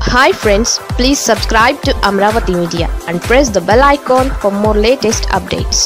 hi friends please subscribe to Amaravati media and press the bell icon for more latest updates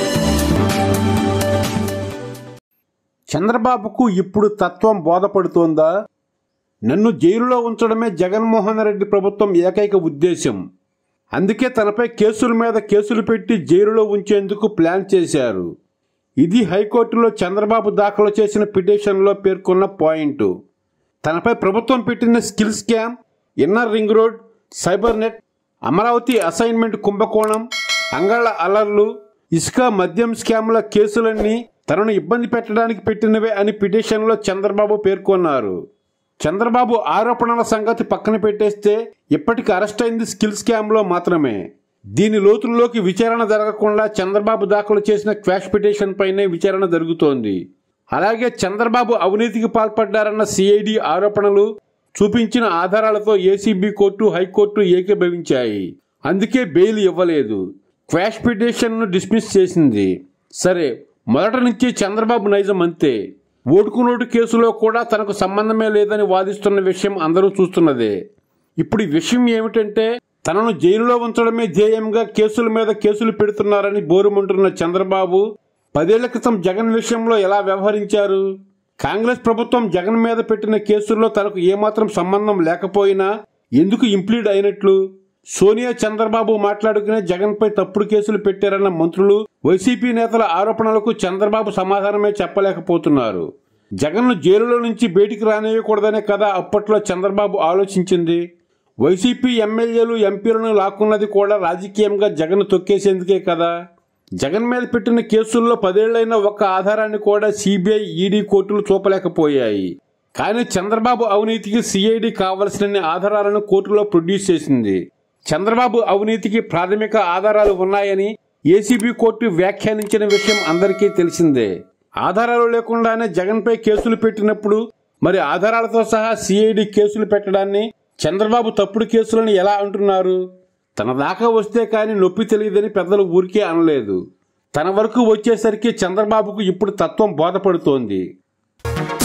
చంద్రబాబుకు ఇప్పుడు తత్వం బోధపడుతోందా నన్ను జైలులో ఉంచడమే జగన్మోహన్ రెడ్డి ప్రభుత్వం ఏకైక ఉద్దేశం అందుకే తనపై కేసుల మీద కేసులు పెట్టి జైలులో ఉంచేందుకు ప్లాన్ చేశారు ఇది హైకోర్టులో చంద్రబాబు దాఖలు చేసిన పిటిషన్లో పేర్కొన్న పాయింట్ తనపై ప్రభుత్వం పెట్టిన skill scam inner ring road cyber net Amaravati assignment కుంభకోణం అంగళ్ళ అలర్లు ఇసుక మద్యం స్కామ్ల కేసులన్నీ తనను ఇబ్బంది పెట్టడానికి పెట్టినవే అని పిటిషన్లో చంద్రబాబు పేర్కొన్నారు చంద్రబాబు ఆరోపణల సంగతి పక్కన పెట్టేస్తే ఇప్పటికి అరెస్ట్ అయింది స్కిల్ స్కామ్లో మాత్రమే దీని లోతుల్లోకి విచారణ జరగకుండా చంద్రబాబు దాఖలు చేసిన క్వాష్ పిటిషన్ పైనే విచారణ జరుగుతోంది అలాగే చంద్రబాబు అవినీతికి పాల్పడ్డారన్న సిఐడి ఆరోపణలు చూపించిన ఆధారాలతో ఏసీబీ కోర్టు హైకోర్టు ఏకీభవించాయి అందుకే బెయిల్ ఇవ్వలేదు క్వాష్ పిటిషన్ను డిస్మిస్ చేసింది సరే మొదట నుంచి చంద్రబాబు నైజం అంతే ఓటుకు నోటు కేసులో కూడా తనకు సంబంధమే లేదని వాదిస్తున్న విషయం అందరూ చూస్తున్నదే ఇప్పుడు ఈ విషయం ఏమిటంటే తనను జైలులో ఉంచడమే ధ్యేయంగా కేసుల మీద కేసులు పెడుతున్నారని బోరుమంటున్న చంద్రబాబు పదేళ్ల క్రితం జగన్ విషయంలో ఎలా వ్యవహరించారు కాంగ్రెస్ ప్రభుత్వం జగన్ మీద పెట్టిన కేసుల్లో తనకు ఏమాత్రం సంబంధం లేకపోయినా ఎందుకు ఇంప్లీడ్ అయినట్లు సోనియా చంద్రబాబు మాట్లాడుకునే జగన్పై తప్పుడు కేసులు పెట్టారన్న మంత్రులు వైసీపీ నేతల ఆరోపణలకు చంద్రబాబు సమాధానమే చెప్పలేకపోతున్నారు జగన్ను జైలులో నుంచి బయటికి రానివ్వకూడదనే కదా అప్పట్లో చంద్రబాబు ఆలోచించింది వైసీపీ ఎమ్మెల్యేలు ఎంపీలను లాక్కున్నది కూడా రాజకీయంగా జగన్ తొక్కేసేందుకే కదా జగన్ మీద పెట్టిన కేసుల్లో పదేళ్లైన ఒక్క ఆధారాన్ని కూడా సిబిఐ ఈడీ కోర్టులు చూపలేకపోయాయి కానీ చంద్రబాబు అవినీతికి సిఐడి కావలసిన ఆధారాలను కోర్టులో ప్రొడ్యూస్ చేసింది చంద్రబాబు అవినీతికి ప్రాథమిక ఆధారాలు ఉన్నాయని ఏసీబీ కోర్టు వ్యాఖ్యానించిన విషయం అందరికీ తెలిసిందే ఆధారాలు లేకుండానే జగన్పై కేసులు పెట్టినప్పుడు మరి ఆధారాలతో సహా సిఐడి కేసులు పెట్టడాన్ని చంద్రబాబు తప్పుడు కేసులను ఎలా అంటున్నారు తన దాకా వస్తే కానీ నొప్పి తెలియదని పెద్దలు ఊరికే అనలేదు తన వరకు వచ్చేసరికి చంద్రబాబుకు ఇప్పుడు తత్వం బోధపడుతోంది